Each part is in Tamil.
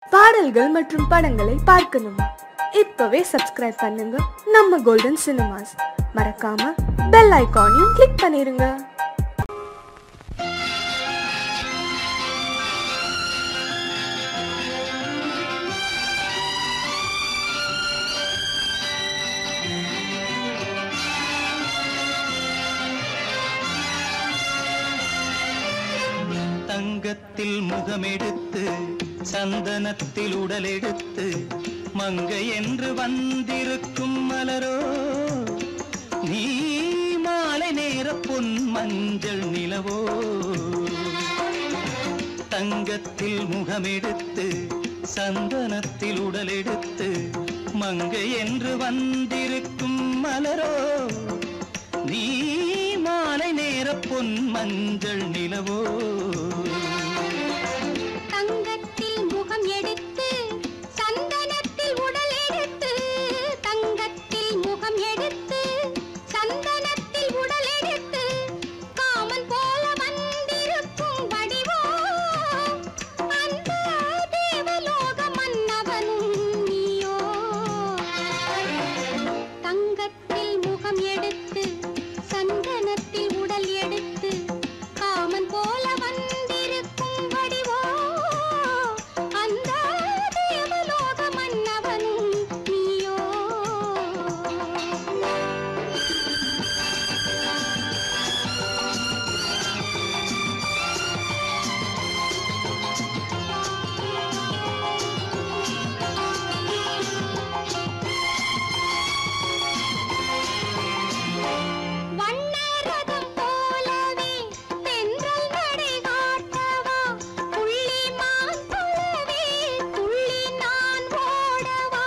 பாடல்கள் மற்றும் படங்களை பார்க்கணுமா இப்பவே சப்ஸ்கிரைப் பண்ணுங்க நம்ம கோல்டன் சினிமாஸ் மறக்காம பெல் ஐகானையும் கிளிக் பண்ணிருங்க தங்கத்தில் முகமெடுத்து சந்தனத்தில் உடலெடுத்து மங்கை என்று வந்திருக்கும் மலரோ நீ மாலை நேர பொன் மஞ்சள் நிலவோ தங்கத்தில் முகமெடுத்து சந்தனத்தில் உடலெடுத்து மங்கை என்று வந்திருக்கும் மலரோ நீ மாலை நேர பொன் மஞ்சள் நிலவோ தங்கத்தில் முகம் எடுத்து சந்தனத்தில் உடல் எடுத்து தங்கத்தில் முகம் எடுத்து சந்தனத்தில் உடல் எடுத்து காமன் போல வந்திருக்கும் வடிவோ அந்த தேவலோக மன்னவனும் நீயோ தங்கத்தில் முகம் எடுத்து சந்தனத்தில் உடல் எடுத்து காமன் போல வந்திருக்கும் வடிவோ அந்த தேவலோக மன்னவனும் நீயோ வண்ணரதம் போலவே தென்றல் நடை காட்டவா புள்ளிமான் போலவே துள்ளி நான் ஓடவா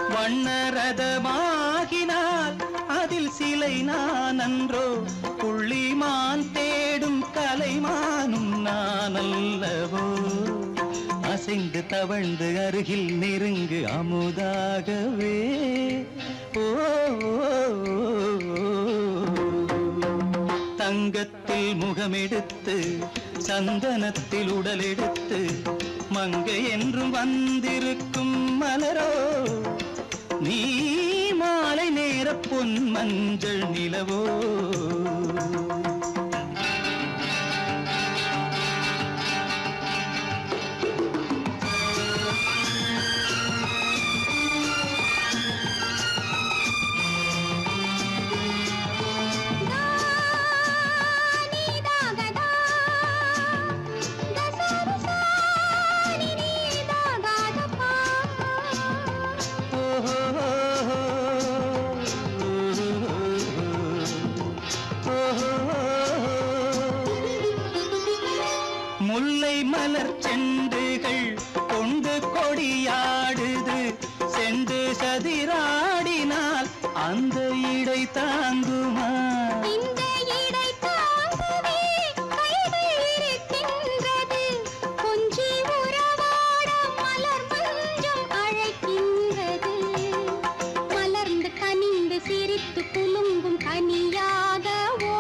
வண்ணரதமாகினால் அதில் சிலை நான் அன்றோ புள்ளிமான் தேடும் கலைமானும் நான் அல்லவோ அசைந்து தவழ்ந்து அருகில் நெருங்கு அமுதாகவே ஓ, ஓ, ஓ, ஓ. தங்கத்தில் முகமெடுத்து சந்தனத்தில் உடலெடுத்து மங்கை என்றும் வந்திருக்கும் மலரோ நீ மாலை நேர பொன் மஞ்சள் நிலவோ நீதாகதா தசரசா நீதாகதப்பா முல்லை மலர் செண்டுகள் கொண்டு கொடியாடுது செண்டு சதிராடினால் அந்த இடை தாங்குமா இந்த இடை தாங்கவே கைகள் இருக்கின்றது கொஞ்சி உறவாட மலர் மஞ்சம் அழைக்கின்றது மலர்ந்து கனிந்து சிரித்து குலுங்கும் கனியாகவோ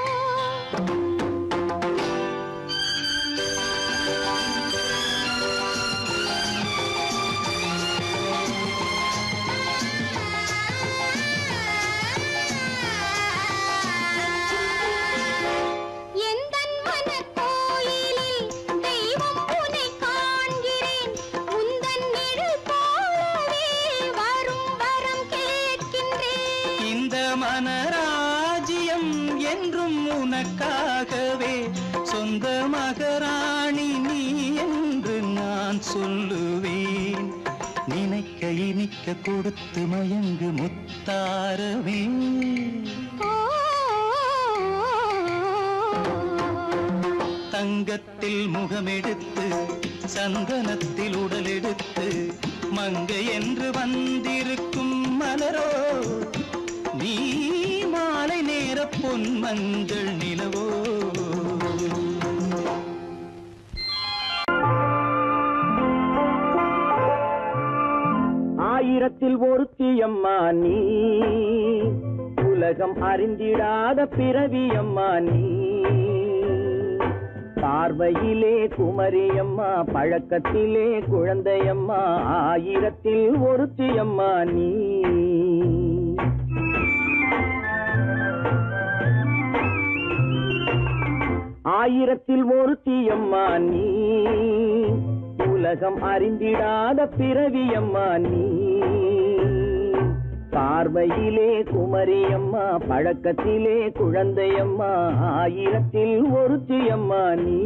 எந்தன் மனக்கோயிலில் தெய்வம் உன்னை காண்கிறேன் உந்தன் நிழல் போலவே வரும் வரம் கேட்கின்றேன் இந்த மனராஜ்யம் என்றும் உனக்காகவே சொந்த மகராணி நீ என்று நான் சொல்லுவேன் நினைக்க இனிக்க கொடுத்து மயங்கு முத்தாரவே ஓ தங்கத்தில் முகமெடுத்து சந்தனத்தில் உடலெடுத்து மங்கை என்று வந்திருக்கும் மலரோ நீ மாலை நேர பொன் மஞ்சள் நிலவோ ஆயிரத்தில் ஒருத்தியம்மா நீ உலகம் அறிந்திடாத பிறவியம்மா நீ பார்வையிலே குமரியம்மா பழக்கத்திலே குழந்தையம்மா ஆயிரத்தில் ஒருத்தியம்மா நீ ஆயிரத்தில் ஒருத்தியம்மா நீ உலகம் அறிந்திடாத பிறவியம்மா நீ பார்வையிலே குமரியம்மா பழக்கத்திலே குழந்தையம்மா ஆயிரத்தில் ஒருத்தியம்மா நீ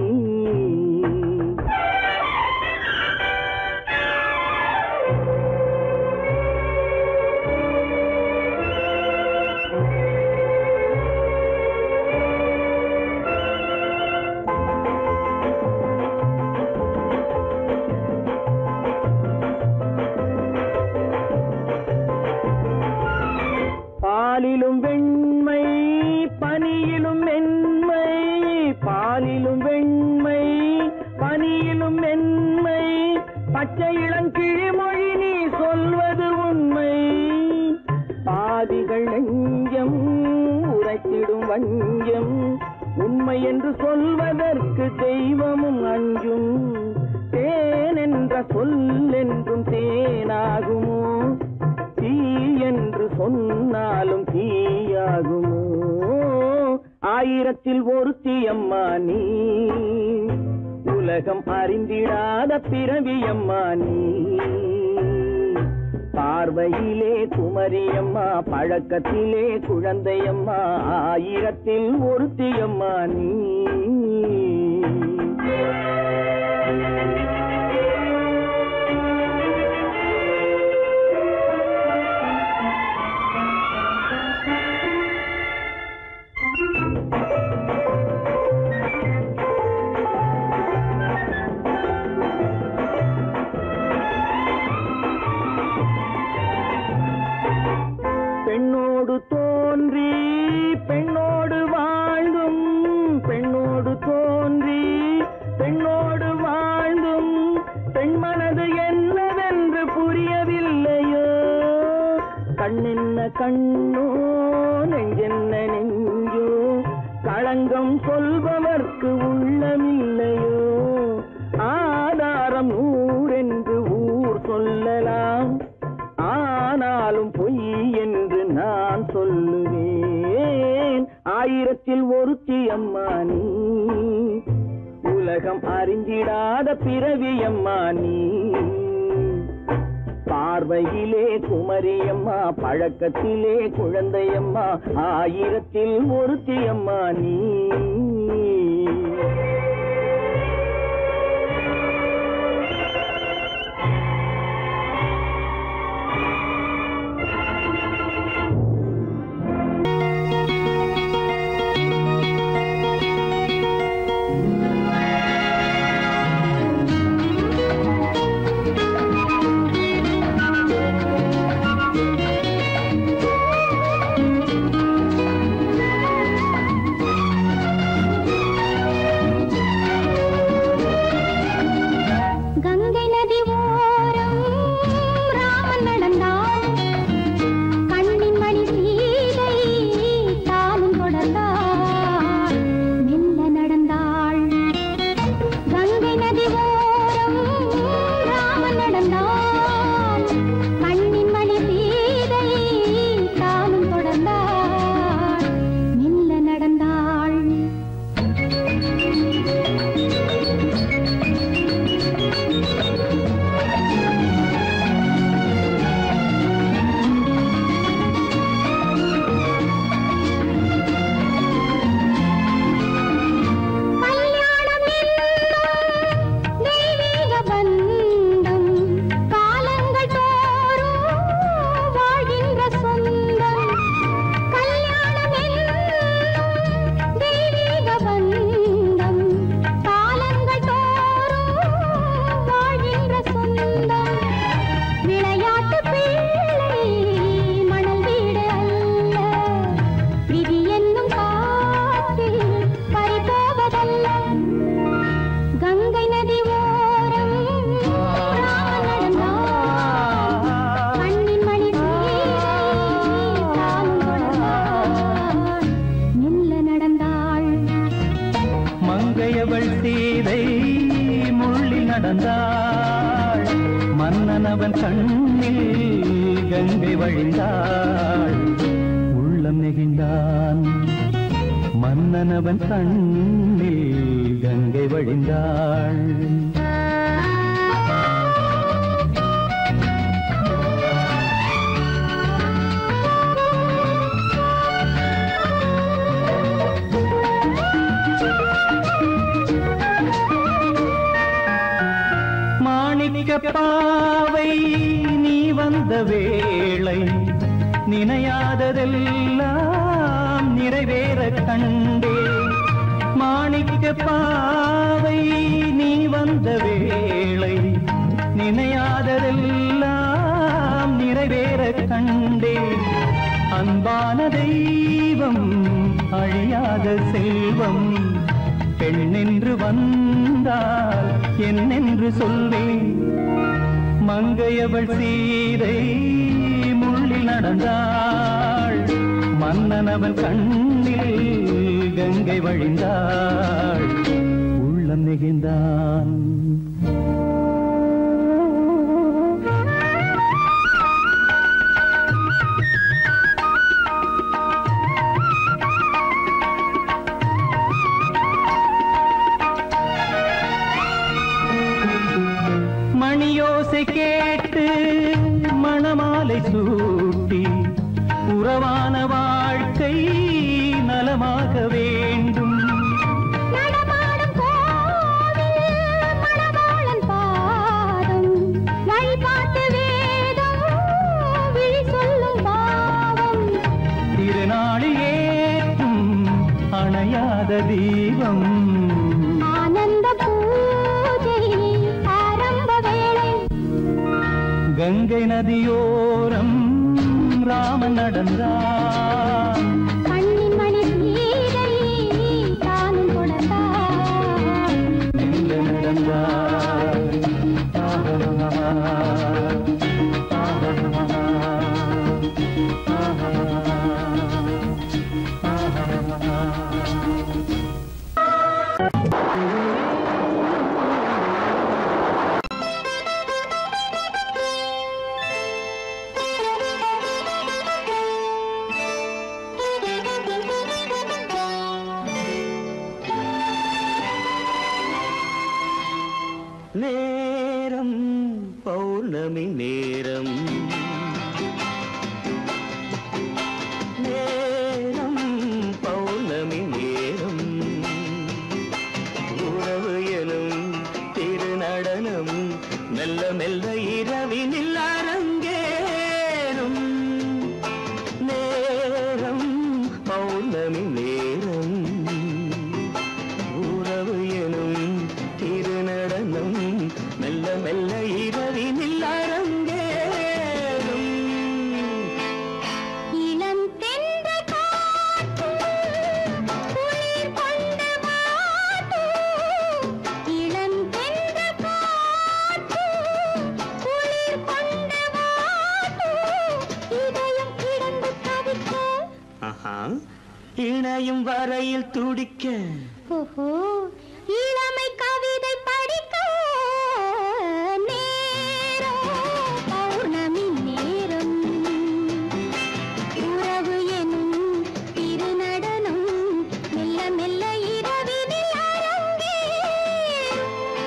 பாலிலும் வெண்மை பனியிலும் மென்மை பாலிலும் வெண்மை பனியிலும் மென்மை பச்சை இளங்கிழிமொழி நீ சொல்வது உண்மை பாதிகள் நெஞ்சம் உரைத்திடும் வஞ்சம் உண்மை என்று சொல்வதற்கு தெய்வமும் அஞ்சும் தேன் என்ற சொல் என்றும் தேனாகுமோ தீ என்று சொன்னாலும் தீயாகுமோ ஆயிரத்தில் ஒருத்தி அம்மா நீ உலகம் அறிந்திடாத பிறவியம்மா நீ பார்வையிலே குமரியம்மா பழக்கத்திலே குழந்தையம்மா ஆயிரத்தில் ஒருத்தியம்மா நீ பெண்ணோடு தோன்றி பெண்ணோடு வாழ்ந்தும் பெண்ணோடு தோன்றி பெண்ணோடு வாழ்ந்தும் பெண் மனது என்னவென்று புரியவில்லையோ கண்ணென்ன கண்ணோ நெஞ்சென்ன நெஞ்சோ களங்கம் சொல்பவர்க்கு உள்ளமில்லையோ ஆதாரம் நூறென்று ஊர் சொல்லலாம் ஆனாலும் பொய் என்று நான் சொல்லுவேன் ஆயிரத்தில் ஒருத்தி அம்மா நீ உலகம் அறிந்திடாத பிறவி அம்மா நீ பார்வையிலே குமரியம்மா பழக்கத்திலே குழந்தையம்மா ஆயிரத்தில் ஒருத்தி அம்மா நீ கங்கை நதி ஓரம் ராமன் நடந்தான் கண்ணின் மணி சீதை தானும் தொடர்ந்தாள் மெல்ல நடந்தாள் கங்கை நதி ஓரம் ராமன் நடந்தான் கண்ணின் மணி சீதை தானும் தொடர்ந்தாள் மெல்ல நடந்தாள் கண்ணில் கங்கை வழிந்தாள் உள்ளம் நெகிழ்ந்தான் மன்னனவன் கண்ணில் கங்கை வழிந்தாள் மாணிக்க பாவை நீ வந்த வேளை நினையாததெல்லாம் நிறைவேற கண்டே மாணிக்க பாவை நீ வந்த வேளை நினையாததெல்லாம் நிறைவேற கண்டே அன்பான தெய்வம் அழியாத செல்வம் பெண்ணென்று வந்தால் என்னென்று சொல்வேன் மங்கையவள் சீதை முள்ளில் நடந்தாள் மன்னனவன் கண்ணில் கங்கை வழிந்தாள் உள்ளம் நெகிழ்ந்தான் மணியோசை கேட்டு மணமாலை சூட்டி உறவான வாழ்க்கை நலமாக வேண்டும் நடமாடும் கோவில் மணவாளன் பாதம் வழிபாட்டு வேதம் விழி சொல்லும் பாவம் திருநாளில் ஏற்றும் அணையாத தீபம் ஆனந்த பூஜை ஆரம்ப வேளை கங்கை நதியோரம் ராமன் நடந்தான் கண்ணின் மணி சீதை தானும் கொடுத்தார் எங்க நடந்தார் ஆஹா, நேரம் பௌர்ணமி நேரம் நேரம் பௌர்ணமி நேரம் உறவு எனும் திருநடனம் மெல்ல மெல்ல இரவினில் அரங்கேறும் நேரம் பௌர்ணமி நேரம் உறவு எனும் திருநடனம் மெல்ல மெல்ல இரவினில் அரங்கேறும் இளம் தென்றல் காற்று குளிர் கொண்டு வாட்டும். இளம் தென்றல் காற்று குளிர் கொண்டு வாட்டும். இதயம் கிடந்து தவிக்க ஆஹா இணையும் வரையில் துடிக்க ஓஹோ இளமை கவிதை படிக்க நேரம் பௌர்ணமி நேரம் உறவு எனும் திருநடனம் மெல்ல மெல்ல இரவினில் அரங்கேறும்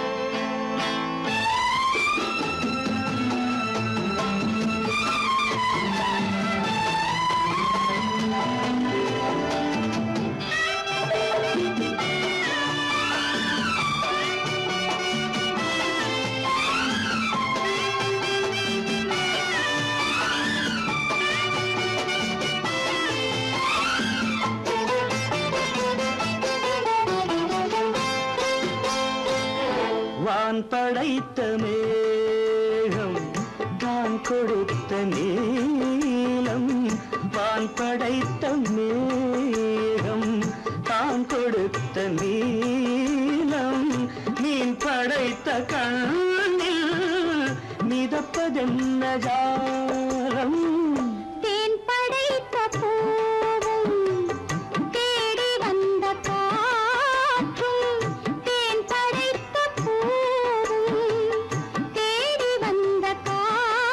வான் படைத்த மேகம் தான் கொடுத்த நீளம் வான் படைத்த மேகம் தான் கொடுத்த நீளம் மீன் படைத்த கண்ணில் மிதப்பதென்ன ஜாலம் தேன் படைத்த பூவும் தேடி வந்த காற்றும் தேன் படைத்த பூவும் தேடி வந்த காற்றும்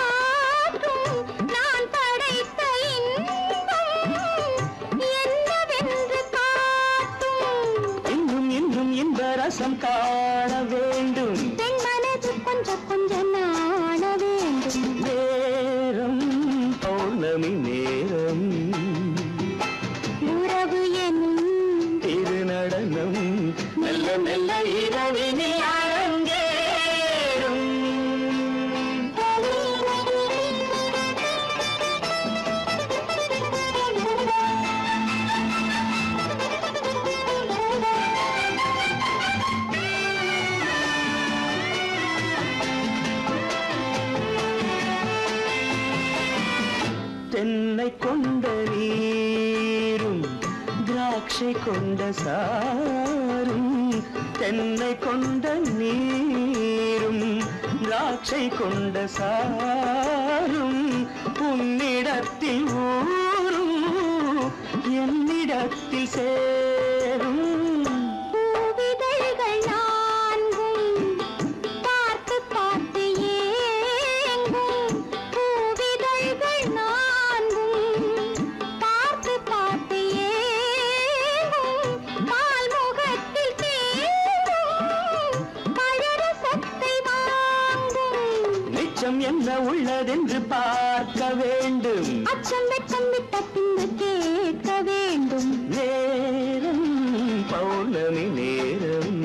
வெண்ணை கொண்ட நீரும் திராட்சை கொண்ட சாரும் தென்னை கொண்ட நீரும் திராட்சை கொண்ட சாரும் உன்னிடத்தில் ஊரும் என்னிடத்தில் சேரும் பூவிதழ்கள் நான்கும் பார்த்து பார்த்து ஏங்கும் பூவிதழ்கள் நான்கும் பார்த்து பார்த்து ஏங்கும் பால் முகத்தில் தேங்கும் பழரசத்தை வாங்கும் நிச்சம் என்ன உள்ளதென்று பார்க்க வேண்டும் அச்சம் வெச்சம் விட்ட பின்பு கேட்க வேண்டும் நேரம் பௌர்ணமி நேரம்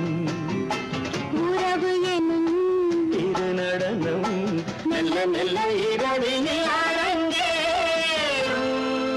உறவு எனும் இரு நடனம் மெல்ல மெல்ல இரவினில் அரங்கேறும்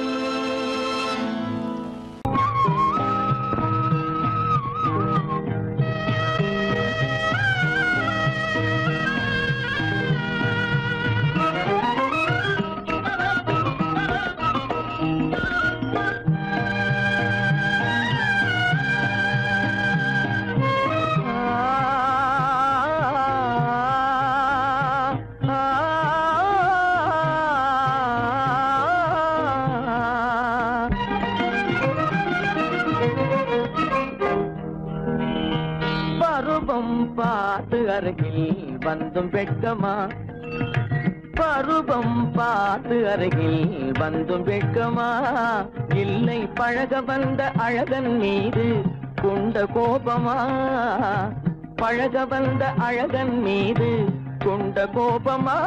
பருவம் பார்த்து அருகில் வந்தும் வெட்கமா பருவம் பார்த்து அருகில் வந்தும் வெட்கமா இல்லை பழக வந்த அழகன் மீது கொண்ட கோபமா பழக வந்த அழகன் மீது கொண்ட கோபமா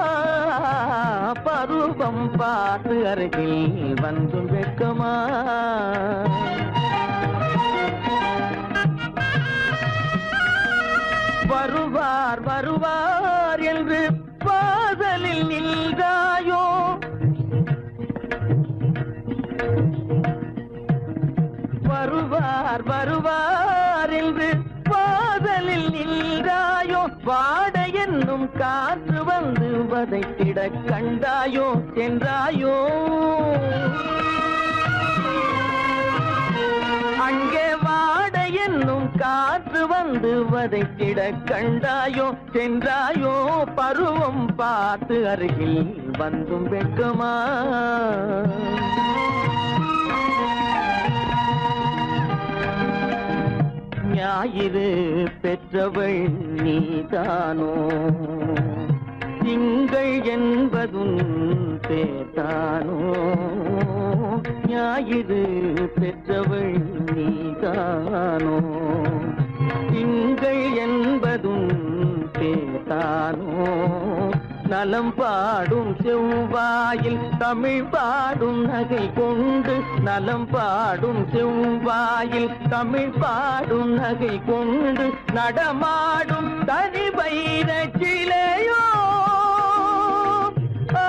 பருவம் பார்த்து அருகில் வந்தும் வெட்கமா வருவார் வருவார் என்று வாசலில் நின்றாயோ வருவார் வருவார் என்று வாசலில் நின்றாயோ வாட என்னும் காற்று வந்து வதைத்திட கண்டாயோ சென்றாயோ அங்கே வாட என்னும் காற்று வந்து வதைத்திட கண்டாயோ சென்றாயோ பருவம் பார்த்து அருகில் வந்தும் வெட்கமா ஞாயிறு பெற்றவள் நீதானோ திங்கள் என்பதும் பேத்தானோ ஞாயிறு பெற்றவள் நீதானோ திங்கள் என்பதும் பேத்தானோ நலம் பாடும் செவ்வாயில் தமிழ் பாடும் நகை கொண்டு நலம் பாடும் செவ்வாயில் தமிழ் பாடும் நகை கொண்டு நடமாடும் தனி வைர சிலையோ ஆ,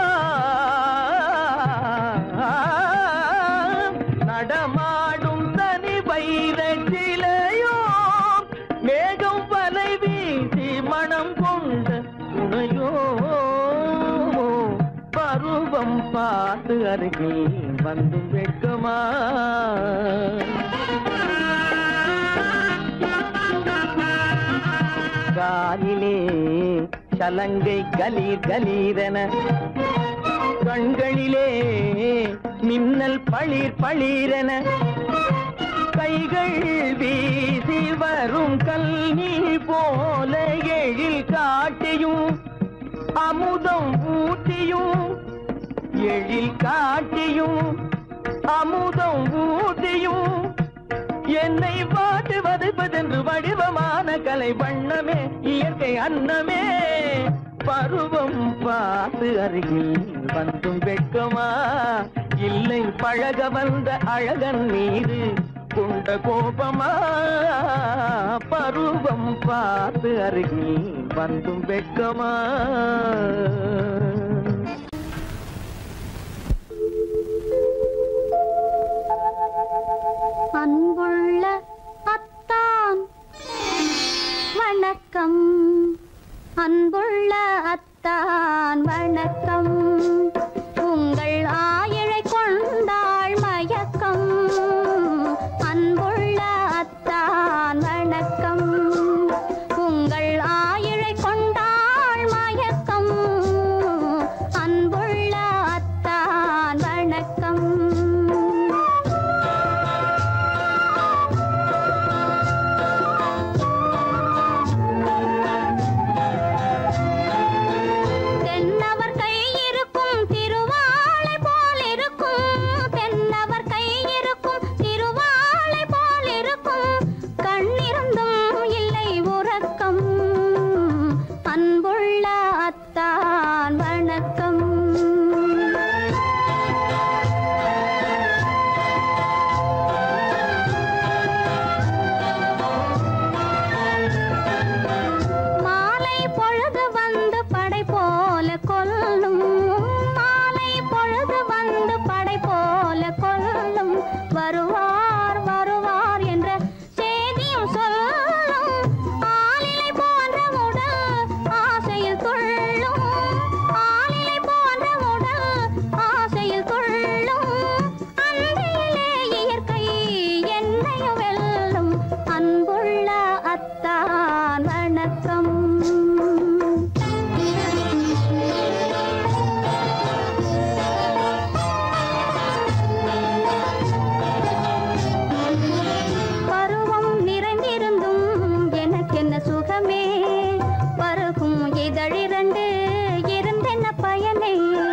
நடமாடும் தனி வைர சிலையோ மேகம் வலை வீசி மனம் கொண்ட துணையோ பருவம் பார்த்து அருகில் வந்து வெட்கமா காலிலே சலங்கை கலீர் கலீரென கண்களிலே மின்னல் பளிர் பளிரென கைகள் வீசி வரும் கல்வி போல எழில் காட்டியும் அமுதம் ஊட்டியும் எழில் காட்டியும் அமுதம் ஊட்டியும் என்னை பாட்டு வதைப்பதென்று வடிவமான கலை வண்ணமே இயற்கை அன்னமே பருவம் பார்த்து அருகில் வந்தும் வெட்கமா இல்லை பழக வந்த அழகன் மீது கொண்ட கோபமா பருவம் பார்த்து அருகில் வந்தும் வெட்கமா அன்புள்ள அத்தான் வணக்கம் அன்புள்ள அத்தான் வணக்கம் உங்கள் ஆய் அத்தான் வணக்கம் மாலை பொழுது வந்து படை போல கொல்லும் மாலை பொழுது வந்து படை போல கொல்லும் வருவார் வருவார் என்ற செய்தியும் சொல்லும் ஆளிலை போன்ற உடல் ஆசையில் துள்ளும் ஆளிலை போன்ற உடல் ஆசையில் துள்ளும் அன்பிலே இயற்கை என்னையும் வெல்லும் அன்புள்ள அத்தான் வணக்கம் பருவம் நிறைந்திருந்தும் எனக்கென்ன சுகமே பருகும் இதழிரண்டு இருந்தென்ன பயனே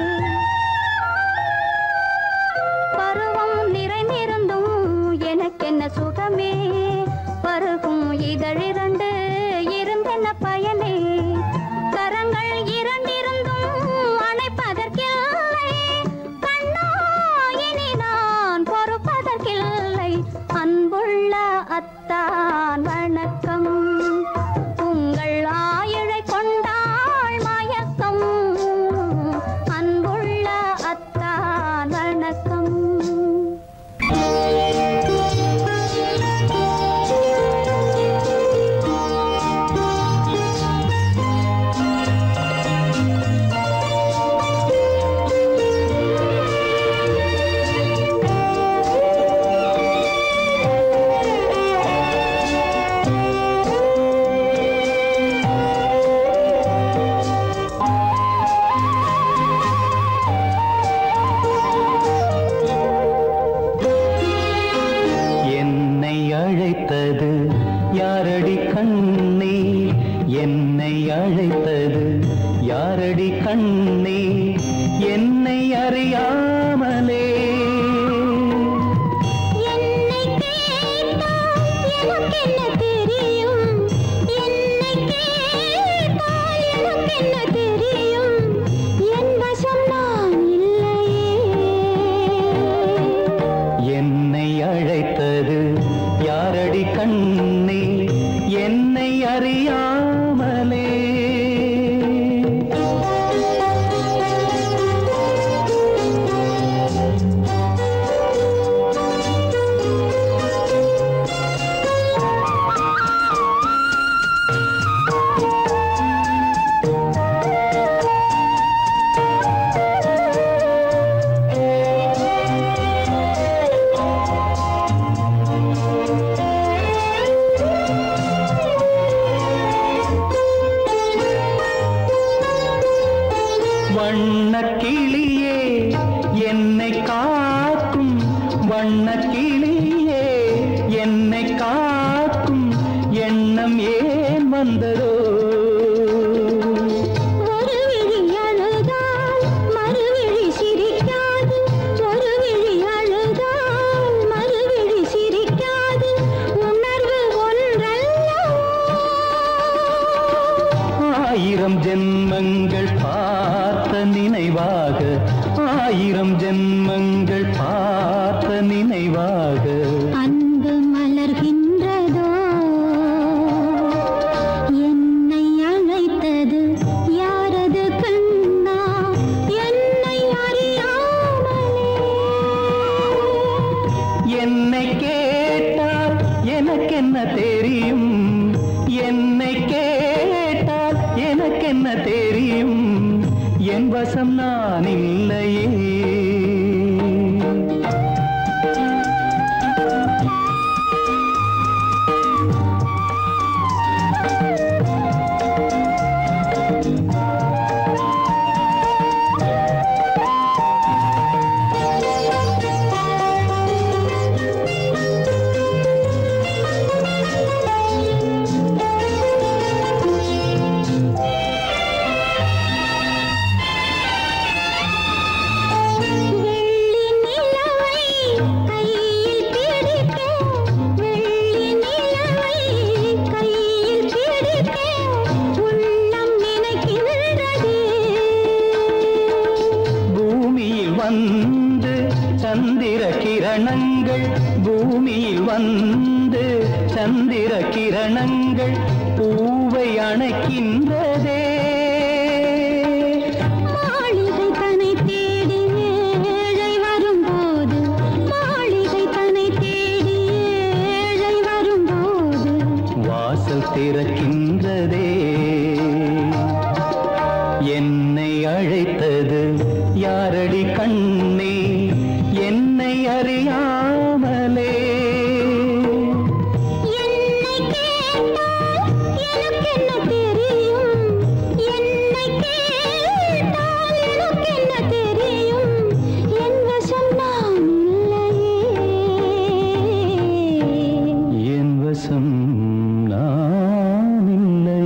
பருவம் நிறைந்திருந்தும் எனக்கென்ன சுகமே பருகும் இதழிரண்டு இருந்தென்ன பயனே கரங்கள் இரண்டிருந்தும் அணைப்பதற்கில்லை கண்ணா இனி நான் பொறுப்பதற்கில்லை அன்புள்ள அத்தான் வணக்கம் உங்கள் ஆயுளை கொண்டாள் மயக்கம் அன்புள்ள அத்தான் வணக்கம் என்னை அழைத்தது யாரடி கண்ணே என்னை அழைத்தது யாரடி கண்ணே என்னை அறியாமலே என்னை கேட்டால் எனக்கென்ன தெரியும் என்னை கேட்டால் எனக்கென்ன தெரியும் என் வசம் நான் இல்லையே என்னை அழைத்தது யாரடி கண்ணே என்னை அறியாமலே வண்ணக் கிளியே என்னை காக்கும் வண்ணக் கிளியே என்னை காக்கும் எண்ணம் ஏன் வந்ததோ ஒரு விழி அழுதால் மறுவிழி சிரிக்காது ஒரு விழி அழுதால் மறுவிழி சிரிக்காது உணர்வு ஒன்றல்லவோ ஆயிரம் ஜென்மங்கள் பார்த்த நினைவாக ஆயிரம் ஜென்மங்கள் பார்த்த நினைவாக அன்பு மலர்கின்றதோ என்னை அழைத்தது யாரது கண்ணா என்னை அறியாமலே என்னை கேட்டால் எனக்கென்ன தெரியும் என்னை கேட்டால் எனக்கென்ன தெரியும் என் வசம் நான் இல்லையே தோரணங்கள் பூமியில் வந்து சந்திர கிரணங்கள் பூவை அணைக்கின்றதே மாளிகை தன்னை தேடி ஏழை வரும்போது மாளிகை தன்னை தேடி ஏழை வரும்போது வாசல் திறக்கின்றதே என்னை அழைத்தது யாரடி கண்ணே என்னை அறியாமலே என்னை கேட்டால் எனக்கு என்ன தெரியும் என்னை கேட்டால் எனக்கு என்ன தெரியும் என் வசம் நான் இல்லையே என் வசம் நான் இல்லை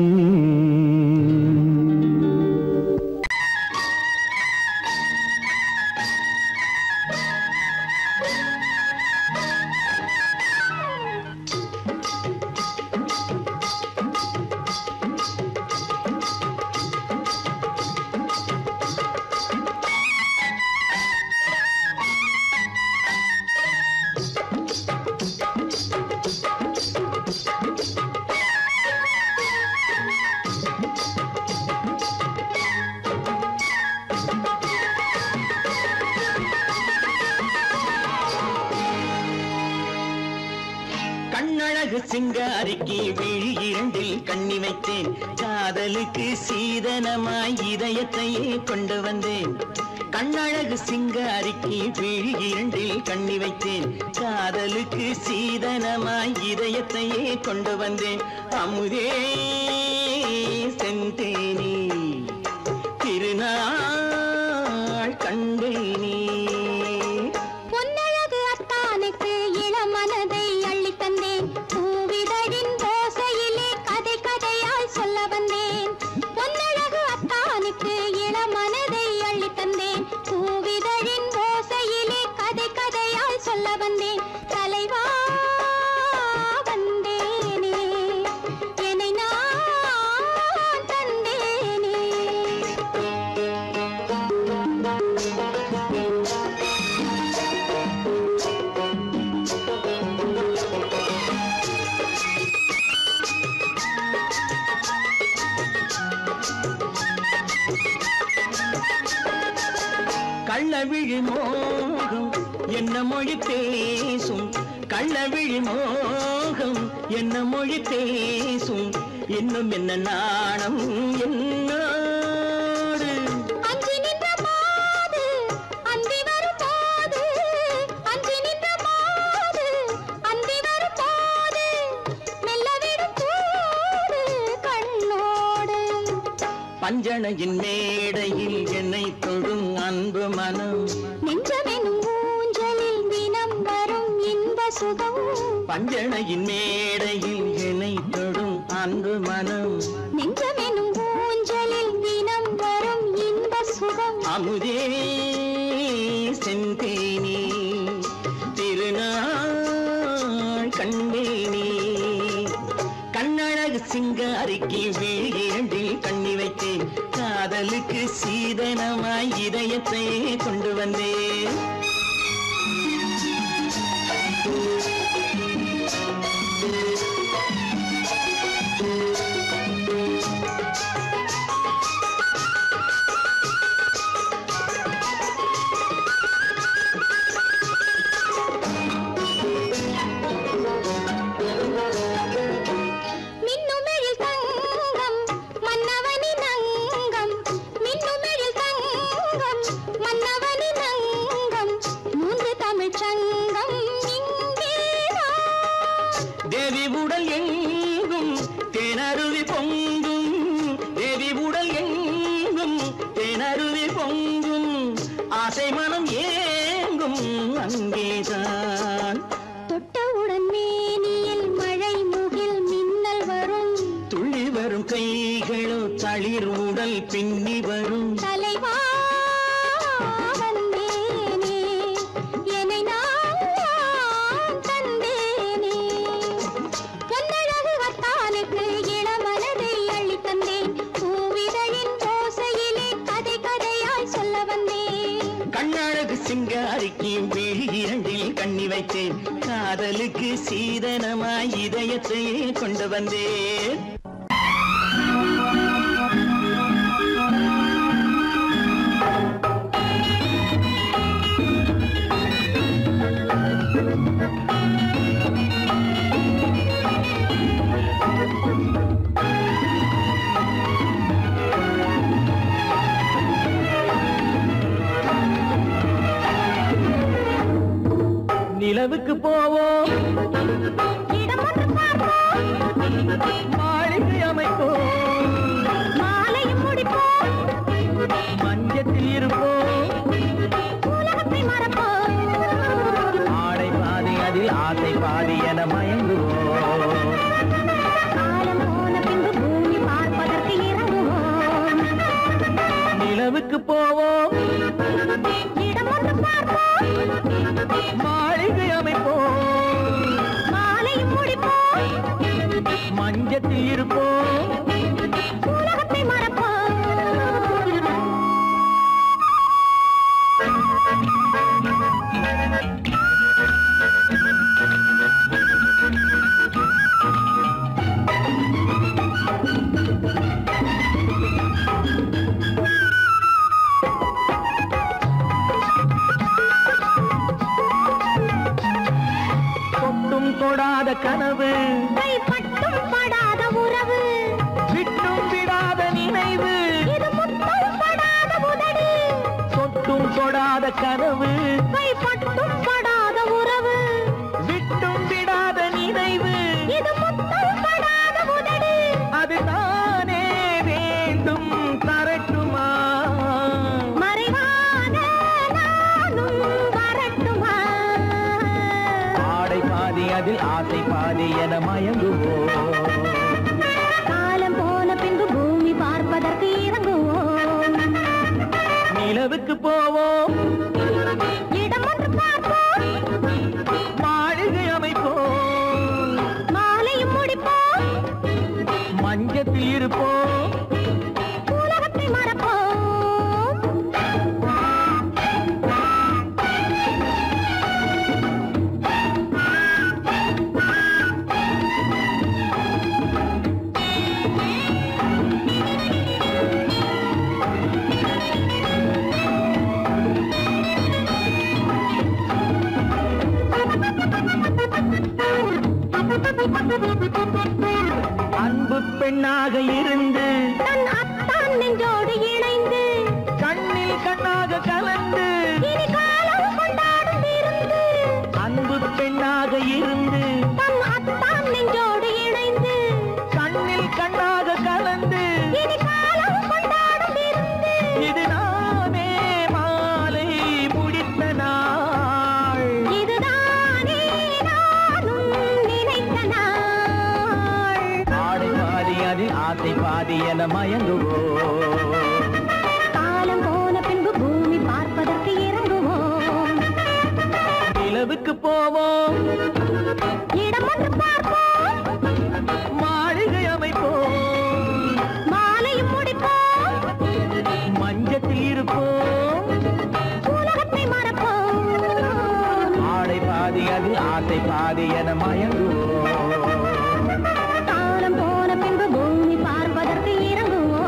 கண்ணழகு சிங்காரிக்கு விழி இரண்டில் கண்ணி வைத்தேன் காதலுக்கு சீதனமாய் இதயத்தையே கொண்டு வந்தேன் கண்ணழகு சிங்காரிக்கு விழி இரண்டில் கண்ணி வைத்தேன் காதலுக்கு சீதனமாய் இதயத்தையே கொண்டு வந்தேன் அமுதே செந்தேனே திருநாள் கண்டேனே பொன்னழகு அத்தானுக்கு இளமனதை அள்ளித் தந்தேன் பூவிதழின் ஓசையிலே கதை கதையாய் சொல்ல வந்தேன் பொன்னழகு அத்தானுக்கு இளமனதை அள்ளித் தந்தேன் பூவிதழின் ஓசையிலே கதை கதையாய் சொல்ல வந்தேன் தலைவா வந்தேனே என்னை நான் தந்தேனே கள்ளவிழி மோகம் என்ன மொழி பேசும் கள்ளவிழி மோகம் என்ன மொழி பேசும் இன்னும் என்ன நாணம் என்னோடு அஞ்சி நின்ற மாது அந்தி வரும்போது அஞ்சி நின்ற மாது அந்தி வரும்போது மெல்ல விடும் தூது கண்ணோடு பஞ்சணையின் மேடையில் என்னை தொடும் அன்பு மனம் நெஞ்சமெனும் ஊஞ்சலில் தினம் வரும் இன்ப சுகம் பஞ்சணையின் மேடையில் என்னை தொடும் அன்பு மனம் நெஞ்சமெனும் ஊஞ்சலில் தினம் வரும் இன்ப சுகம் அமுதே செந்தேனே திருநாள் கண்டேனே கண்ணழகு சிங்காரிக்கு வீழிரண்டில் கண்ணி வைத்தேன் காதலுக்கு சீதனமாய் இதயத்தை கொண்டு வந்தேன் மின்னுமெழில் தங்கம் மன்னவனின் அங்கம் மின்னுமெழில் தங்கம் மன்னவனின் அங்கம் மூன்று தமிழ்ச் சங்கம் இங்கேதான் தேவி உடல் எங்கும் தேனருவி பொங்கும் தேவி உடல் எங்கும் தேனருவி பொங்கும் ஆசை மனம் ஏங்கும் அங்கேதான் தொட்டவுடன் மேனியில் மழை முகில் மின்னல் வரும் துள்ளி வரும் கைகளோ தளிர் உடல் பின்னி வரும் தலைவா வந்தேனே என்னை நான் தந்தேனே பொன்னழகு வத்தானுக்கு இளமனதை அள்ளித் தந்தேன் பூவிதழின் ஓசையிலே கதை கதையாய் சொல்ல வந்தேன் கண் அழகு சிங்காரிக்கு விழி இரண்டில் கண்ணி வைத்தேன் காதலுக்கு சீதனமாய் இதயத்தையே கொண்டு வந்தேன் நிலவுக்கு போவோம் இடம் ஒன்று பார்ப்போம் மாளிகை அமைப்போம் மாலையும் முடிப்போம் மஞ்சத்தில் இருப்போம் உலகத்தை மறப்போம் ஆடை பாதி அதில் ஆசை பாதி என மயங்குவோம் காலம் போன பின்பு பூமி பார்ப்பதற்கு இறங்குவோம் நிலவுக்கு போவோம் இடம் ஒன்று பார்ப்போம் மாளிகை அமைப்போம் மாலையும் முடிப்போம் மஞ்சத்தில் இருப்போம் உலகத்தை மறப்போம் தொட்டும் தொடாத கனவு கைப்பட்டும் படாத உறவு விட்டும் விடாத நினைவு இது முத்தம் படாத உதடு தொட்டும் தொடாத கனவு கைப்பட்டும் படாத உறவு விட்டும் விடாத நினைவு இது முத்தம் படாத உதடு அது தானே வேண்டும் தரட்டுமா மறைவான நானும் வரட்டுமா ஆடை பாதி அதில் ஆசை பாதி என மயங்குவோம் காலம் போன பின்பு பூமி பார்ப்பதற்கு இறங்குவோம் நிலவுக்கு போவோம் இடம் ஒன்று பார்ப்போம் மாளிகை அமைப்போம் மாலையும் முடிப்போம் மஞ்சத்தில் இருப்போம் உலகத்தை மறப்போம் அன்பு பெண்ணாக இருந்து தன் அத்தான் நெஞ்சோடு இணைந்து கண்ணில் கண்ணாக கலந்து இனி காலம் கொண்டாடும் விருந்து அன்பு பெண்ணாக இருந்து தன் அத்தான் நெஞ்சோடு இணைந்து கண்ணில் கண்ணாக கலந்து இனி காலம் கொண்டாடும் விருந்து இது நானே மாலை முடித்த நாள் இதுதானே நானும் நினைத்த நாள் ஆடை பாதி அதில் ஆசை பாதி என மயங்குவோம் காலம் போன பின்பு பூமி பார்ப்பதற்கு இறங்குவோம் நிலவுக்கு போவோம் இடம் ஒன்று பார்ப்போம் மாளிகை அமைப்போம் மாலையும் முடிப்போம் மஞ்சத்தில் இருப்போம் உலகத்தை மறப்போம் ஆடை பாதி அதில் ஆசை பாதி என மயங்குவோம் காலம் போன பின்பு பூமி பார்ப்பதற்கு இறங்குவோம்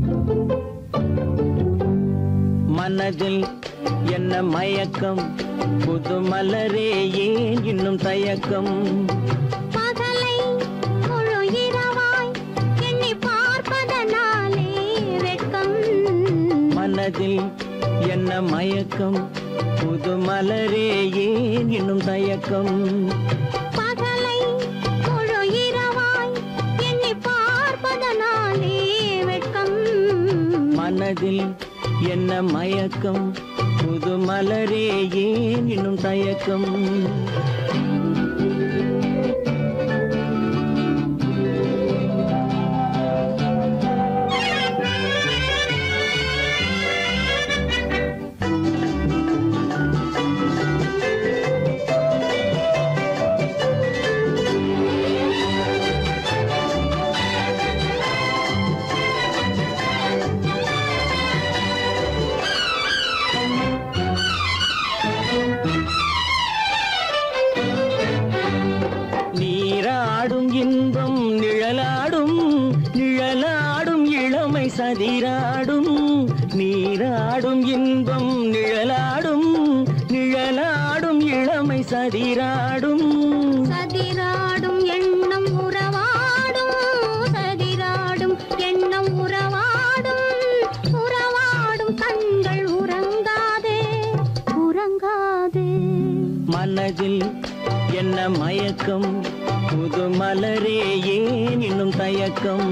மனதில் என்ன மயக்கம் புது மலரே ஏன் இன்னும் தயக்கம் பகலை முழு இரவாய் எண்ணி பார்ப்பதனாலே வெட்கம் மனதில் என்ன மயக்கம் புது மலரே ஏன் இன்னும் தயக்கம் பகலை முழு இரவாய் எண்ணி பார்ப்பதனாலே வெட்கம் மனதில் என்ன மயக்கம் புது மலரே ஏன் இன்னும் தயக்கம் நீராடும் இன்பம் நிழலாடும் நிழலாடும் இளமை சதிராடும் நீராடும் இன்பம் நிழலாடும் நிழலாடும் இளமை சதிராடும் சதிராடும் எண்ணம் உறவாடும் சதிராடும் எண்ணம் உறவாடும் உறவாடும் கண்கள் உறங்காதே உறங்காதே மனதில் என்ன மயக்கம் புது மலரே ஏன் இன்னும் தயக்கம்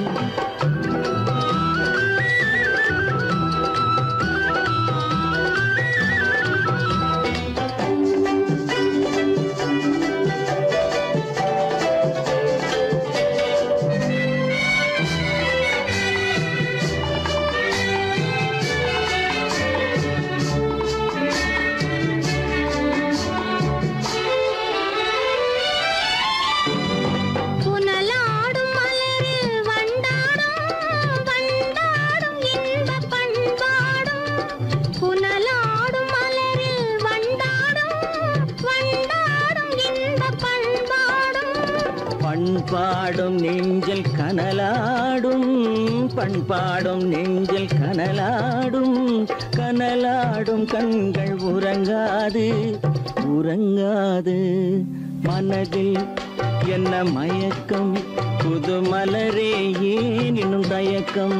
புனலாடும் மலரில் வண்டாடும் வண்டாடும் இன்பப் பண்பாடும் புனலாடும் மலரில் வண்டாடும் வண்டாடும் இன்பப் பண்பாடும் பண்பாடும் நெஞ்சில் கனலாடும் பண்பாடும் நெஞ்சில் கனலாடும் கனலாடும் கண்கள் உறங்காது உறங்காது மனதில் என்ன மயக்கம் புது மலரே ஏன் இன்னும் தயக்கம்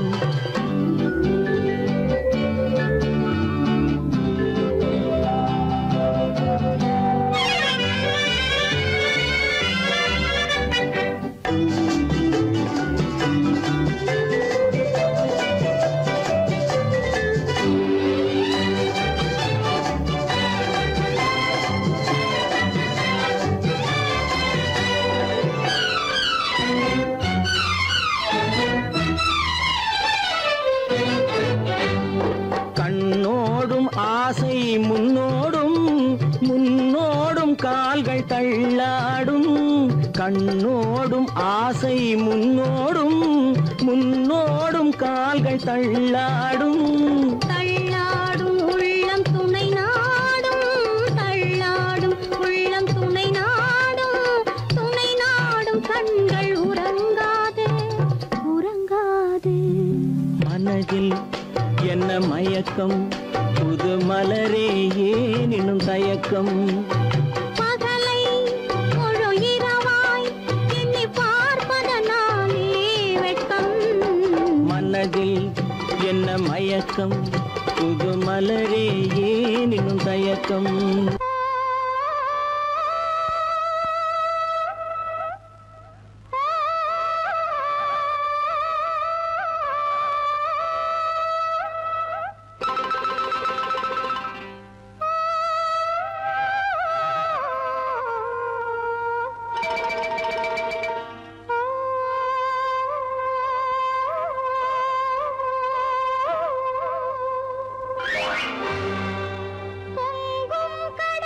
கண்ணோடும் ஆசை முன்னோடும் முன்னோடும் கால்கள் தள்ளாடும் கண்ணோடும் ஆசை முன்னோடும் முன்னோடும் கால்கள் தள்ளாடும் தள்ளாடும் உள்ளம் துணை நாடும் தள்ளாடும் உள்ளம் துணை நாடும் துணை நாடும் கண்கள் உறங்காதே உறங்காதே மனதில் என்ன மயக்கம் புது மலரே ஏன் இன்னும் தயக்கம் பகலை முழு இரவாய் எண்ணி பார்ப்பதனாலே வெட்கம் மனதில் என்ன மயக்கம் புது மலரே ஏன் இன்னும் தயக்கம் பொங்கும்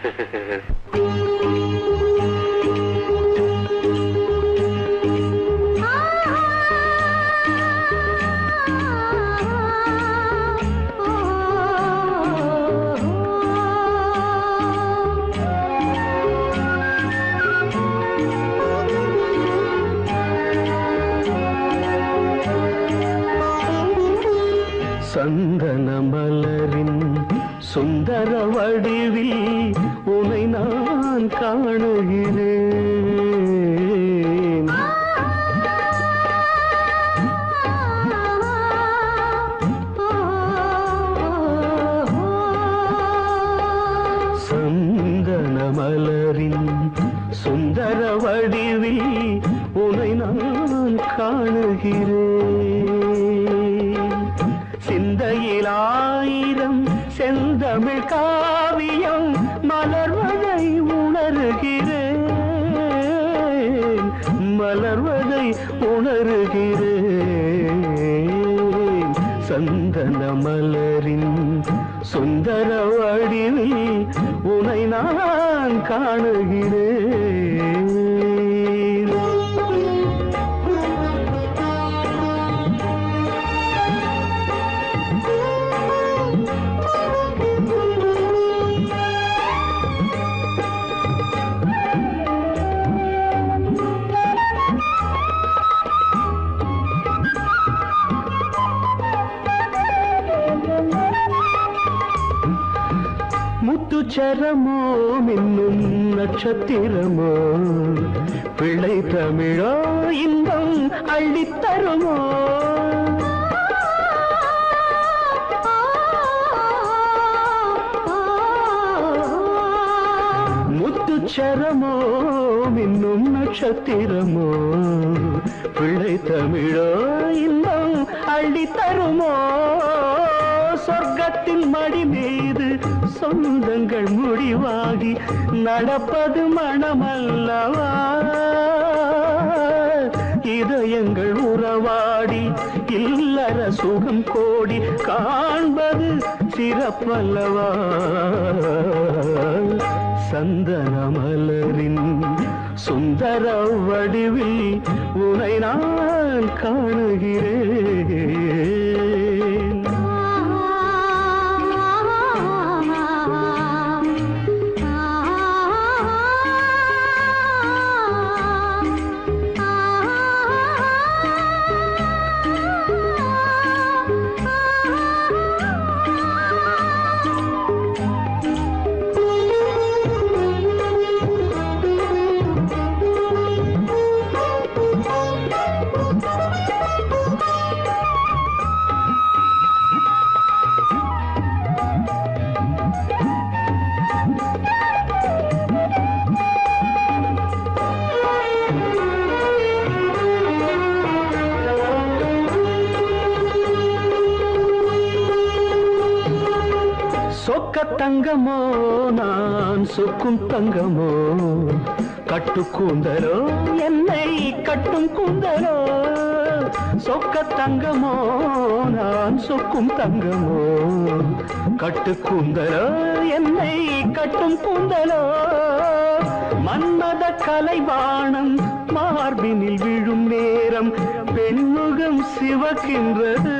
சந்தன மலரின் சுந்தர வடிவில் உனை நான் காணுகிறேன் சந்தன மலரின் சுந்தர வடிவில் உனை நான் காணுகிறேன் சிந்தையில் ஆயிரம் செந்தமிழ் காவியம் மலர்வதை உணர்கிறேன் மலர்வதை உணர்கிறேன் சந்தன மலரின் சுந்தர வடிவில் உனை நான் காணுகிறேன் முத்துச்சரமோ மின்னும் நட்சத்திரமோ பிள்ளை தமிழோ இன்பம் அள்ளித்தருமோ முத்துச்சரமோ மின்னும் நட்சத்திரமோ பிள்ளை தமிழோ இன்பம் அள்ளித்தருமோ சொர்க்கத்தின் மடி மீது சொந்தங்கள் முடிவாகி நடப்பது மனமல்லவா இதயங்கள் உறவாடி இல்லற சுகம் கோடி காண்பது சிறப்பல்லவா சந்தன மலரின் சுந்தர வடிவில் உனை நான் காணுகிறேன் சொக்க தங்கமோ நான் சொக்கும் தங்கமோ கட்டு கூந்தலோ என்னை கட்டும் கூந்தலோ சொக்க தங்கமோ நான் சொக்கும் தங்கமோ கட்டு கூந்தலோ என்னை கட்டும் கூந்தலோ மன்மத கலைவாணம் மார்பினில் விழும் நேரம் பெண்முகம் சிவக்கின்றது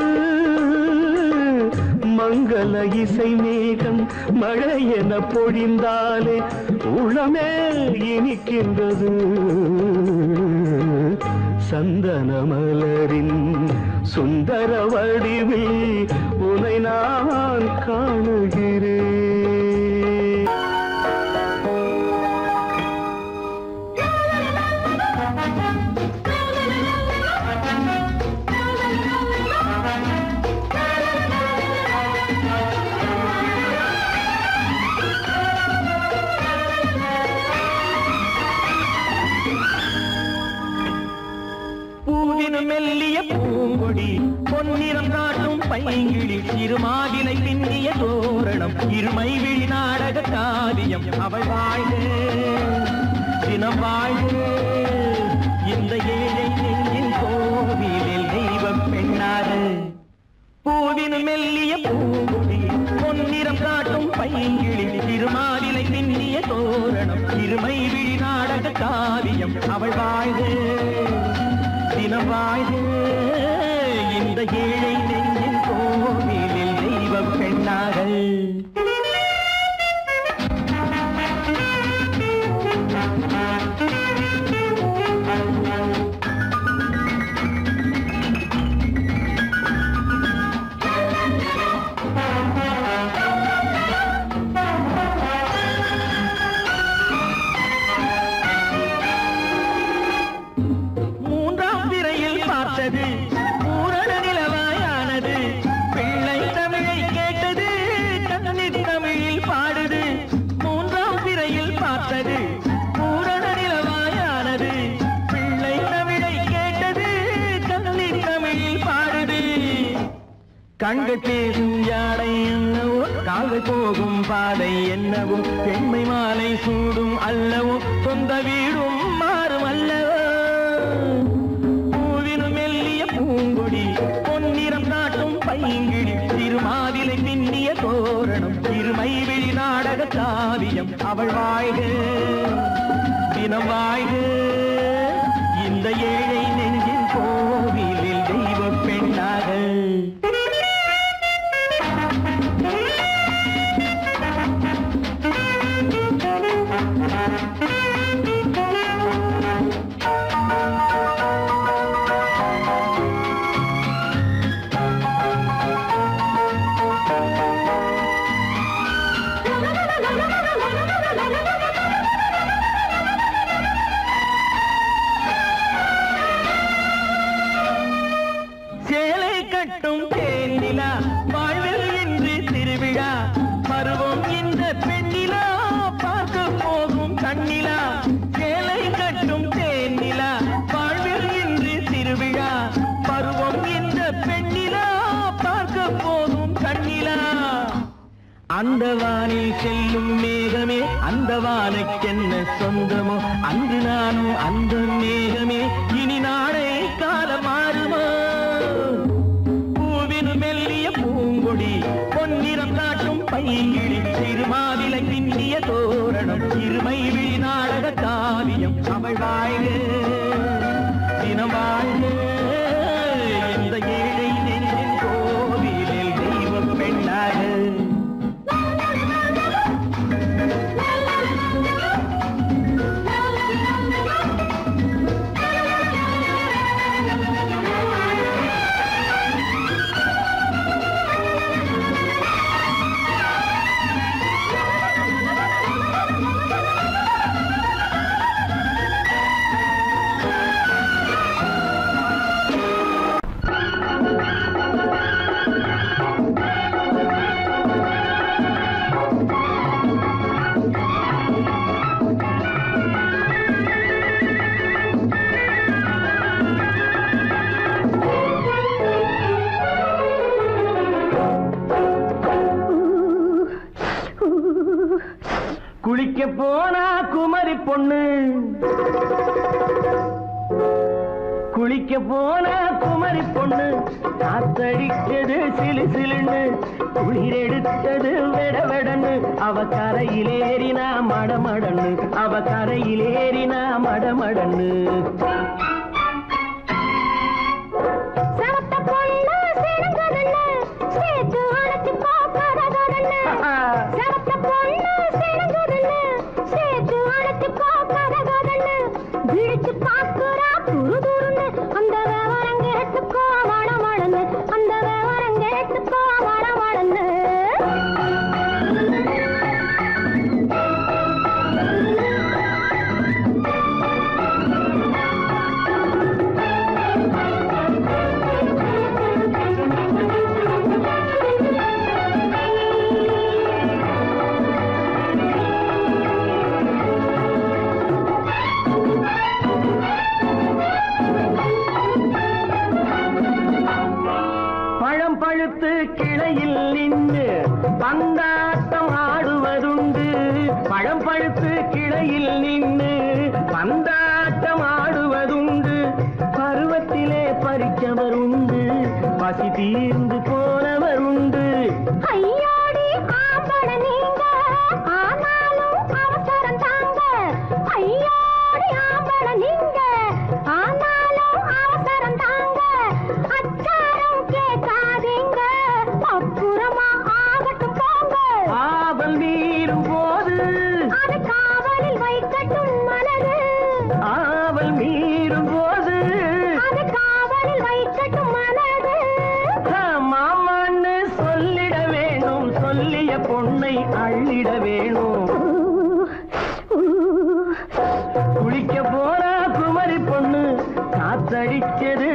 மங்கள இசை மேகம் மழை என பொழிந்தாலே உளமே இனிக்கின்றது சந்தன மலரின் சுந்தர வடிவில் உனை நான் காணுகிறேன் பூவினும் மெல்லிய பூங்கொடி பொன்னிறம் காட்டும் பைங்கிழி சிறுமாவினை பின்னிய தோரணம் இருமை விழி நாடக காவியம் அவள் வாழ்க தினம் வாழ்க இந்த ஏழை நெஞ்சின் கோவிலில் தெய்வ பெண்ணாக பூவினும் மெல்லிய பூங்கொடி பொன்னிறம் காட்டும் பைங்கிழி திருமாவிலை தினம் வாழ்க இந்த ஏழை நெஞ்சின் கோவிலில் தெய்வ பெண்ணாக மூன்றாம் திரையில் பார்த்தது பூரண நிலவாயானது பிள்ளை தமிழை கேட்டது கண்ணீர் தமிழில் பாடுது மூன்றாம் திரையில் பார்த்தது பூரண நிலவாயானது பிள்ளை தமிழை கேட்டது கண்ணீர் தமிழில் பாடுது கண்கள் பேசும் யானை என்னவோ கால்கள் போகும் பாதை என்னவோ பெண்மை மாலை சூடும் அல்லவோ சொந்த வீடும் மாறும் அல்லவோ பூவினும் மெல்லிய பூங்கொடி பொன்னிறம் காட்டும் பைங்கிடி திருமாவிலை பின்னிய தோரணம் திருமை விழி நாடக காவியம் அவள் வாழ்க தினம் வாழ்க இந்த ஏழை நெஞ்சின் கோவிலில் தெய்வ பெண்ணாக சேலை கட்டும் தேனிலா வாழ்வில் இன்று திருவிழா பருவம் இந்த பெண்ணிலா பார்க்க போகும் கண்ணிலா சேலை கட்டும் தேனிலா வாழ்வில் இன்று திருவிழா பருவம் இந்த பெண்ணிலா பார்க்க போகும் கண்ணிலா அந்த வானில் செல்லும் மேகமே அந்த வானுக்கென்ன சொந்தமோ அன்று நானும் அந்த மேகமே இனி நாளை காலம் மாறுமோ பூவினு மெல்லிய பூங்கொடி பொன்னிறம் காட்டும் பைங்கிழி திருமாவிலை பின்னிய தோரணம் இருமை விழி நாடக காவியம் அவள் வாழ்க தினம் வாழ்க இந்த ஏழை நெஞ்சின் கோவிலில் தெய்வ பெண்ணாக குளிக்க போனா குமரி பொண்ணு குளிக்க போனா குமரி பொண்ணு காத்தடிச்சது சிலு சிலுன்னு குளிர் எடுத்தது வெட வெடன்னு அவ கரையிலேறினா மடமடன்னு அவ கரையிலேறினா மடமடன்னு சவத்த பொண்ணு சிணுங்குதுன்னு, சேர்த்து அணைச்சு பார்க்காததுன்னு. சவத்த பொண்ணு சிணுங்குதுன்னு, சேர்த்து அணைச்சு பார்க்காததுன்னு. விழிச்சு பார்க்குறா துரு துருன்னு, அந்த விவரம் கேட்டுக்கோ மடமடன்னு, அந்த விவரம் கேட்டுக்கோ மடமடன்னு. பழம் பழுத்து கிளையில் நின்று பந்தாட்டம் ஆடுவதுண்டு பழம் பழுத்து கிளையில் நின்று பந்தாட்டம் ஆடுவதுண்டு பருவத்திலே பறிச்சவர் உண்டு பசி தீர்ந்து போனவர் உண்டு ஐயோடி ஆம்பள நீங்க ஆனாலும் அவசரம் தாங்க ஐயோடி ஆம்பள நீங்க ஆனாலும் அவசரம்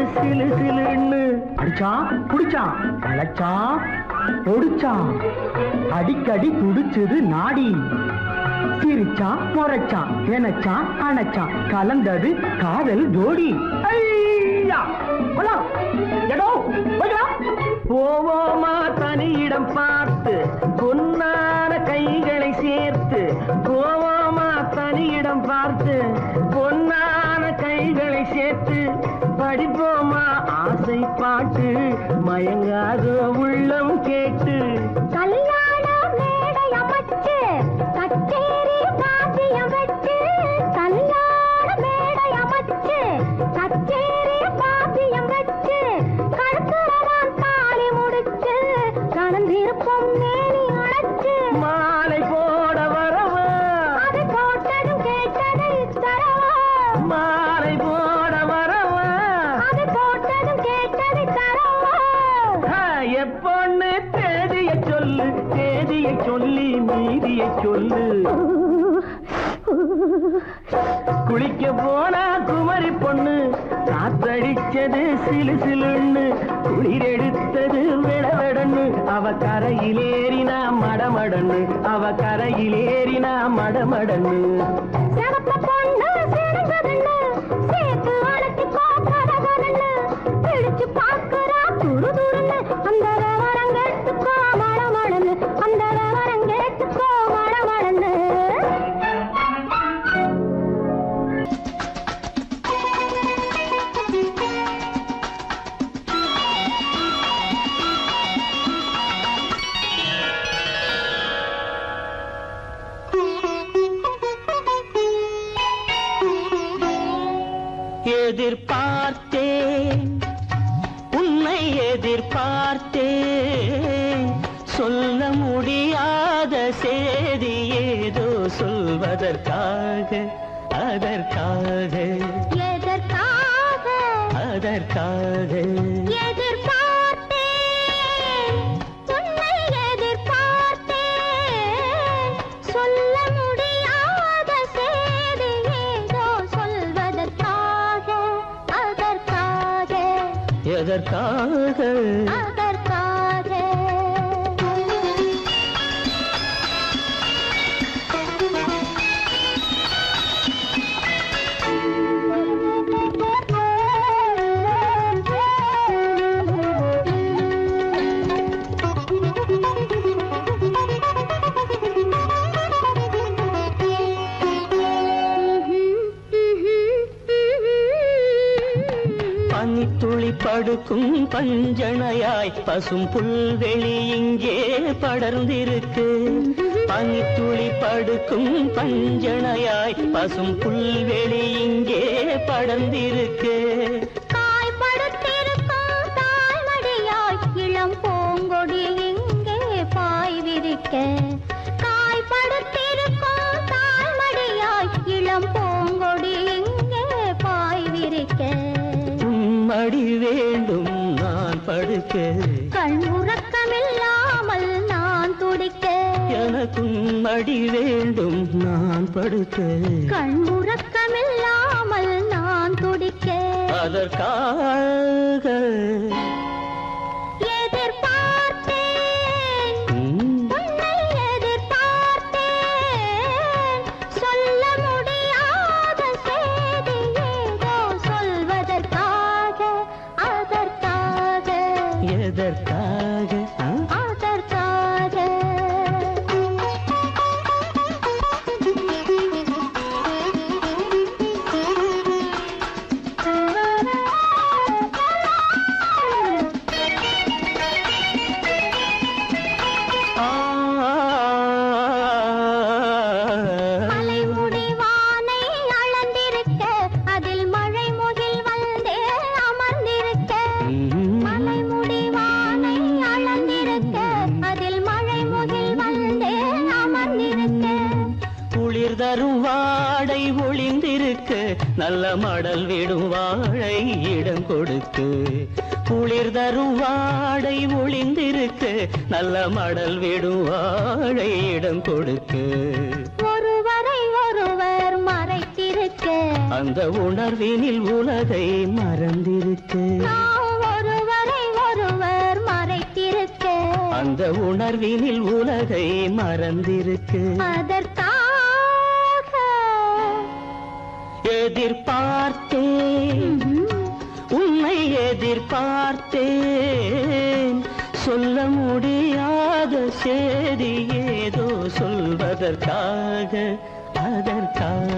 சிலு சிலுன்னு அடிச்சான் புடிச்சான் அழைச்சான் ஒடிச்சான் அடிக்கடி துடிச்சது நாடி சிரிச்சான் முறைச்சான் நினைச்சான் அணைச்சான் கலந்தது காதல் ஜோடி ஐயா! போலாம். எடோ, போய்க்கலாம். போவோமா தனியிடம் பார்த்து பொன்னான கைகளை சேர்த்து போவோமா தனியிடம் பார்த்து பொன்னான கைகளை சேர்த்து படிப்போமா ஆசை பாட்டு மயங்காத உள்ளம் கேட்டு கல்யாண மேடை அமைச்சு கச்சேரி காப்பியம் வச்சு கல்யாண மேடை அமைச்சு கச்சேரி காப்பியம் வச்சு கழுத்துறவான் தாலி முடிச்சு கலந்திருப்போம் மேனி அடைச்சு மாலை போட வரவா அது கோட்டதும் கேட்டதை தரவா மாலை போட வரவா அது கோட்டதும் கேட்டதை தரவா ஆ, எப்பொண்ணு தேதிய சொல்லு தேதியை சொல்லி மீதியை சொல்லு குளிக்க போனா குமரி பொண்ணு காத்தடிச்சது சிலு சிலுன்னு குளிர் எடுத்தது விடவெடன்னு அவ கரையிலேறினா மடமடன்னு அவ கரையிலேறினா மடமடன்னு சிவத்த பொண்ணு சிறந்ததுன்னு சேர்த்து அழைச்சிக்கோ கதகதன்னு பிடிச்சு பார்க்கறா துரு துருன்னு அந்த விவரம் கேட்டுக்கோ மழமழன்னு அந்த விவரம் கேட்டுக்கோ மழமழன்னு எதிர்பார்த்தேன் உன்னை எதிர்பார்த்தேன் சொல்ல முடியாத செய்தி ஏதோ சொல்வதற்காக அதற்காக எதற்காக அதற்காக எதிர்பார்த்தேன் உன்னை எதிர்பார்த்தேன் சொல்ல முடியாத செய்தி ஏதோ சொல்வதற்காக அதற்காக எதற்காக அதற்காக பனித்துளி படுக்கும் பஞ்சணையாய் பசும் புல்வெளி இங்கே படர்ந்திருக்கு பனித்துளி படுக்கும் பஞ்சணையாய் பசும் புல்வெளி இங்கே படர்ந்திருக்கு காய்படுத்திருக்கும் தாய்மடியாய் இளம் பூங்கொடி இங்கே பாய் விரிக்க காய்படுத்திருக்கும் தாய்மடியாய் இளம் பூங்கொடி இங்கே பாய் விரிக்க மடி வேண்டும் நான் படுக்க கண் உறக்கமில்லாமல் நான் துடிக்க எனக்கும் மடி வேண்டும் நான் படுக்க கண் உறக்கமில்லாமல் நான் துடிக்க அதற்காக எதிர்பார்த்தேன் ம், உன்னை எதிர்பார்த்தேன் சொல்ல முடியாத செய்தி ஏதோ சொல்வதற்காக அதற்காக எதற்காக ஆ? அதற்காக மலைமுடி வானை அளந்திருக்க அதில் மழை முகில் வந்தே அமர்ந்திருக்க மலைமுடி வானை அளந்திருக்க அதில் மழை முகில் வந்தே அமர்ந்திருக்க குளிர் தரும் வாடை ஒளிந்திருக்கு நல்ல மடல் விடும் வாழை இடம் கொடுக்கு குளிர் தரும் வாடை ஒளிந்திருக்கு நல்ல மடல் விடும் வாழை இடம் கொடுக்கு ஒருவரை ஒருவர் மறைத்திருக்க அந்த உணர்வினில் உலகை மறந்திருக்க நாம் ஒருவரை ஒருவர் மறைத்திருக்க அந்த உணர்வினில் உலகை மறந்திருக்கு அதற்காக எதிர்பார்த்தேன் உன்னை எதிர்பார்த்தேன் சொல்ல முடியாத செய்தி ஏதோ சொல்வதற்காக அதற்காக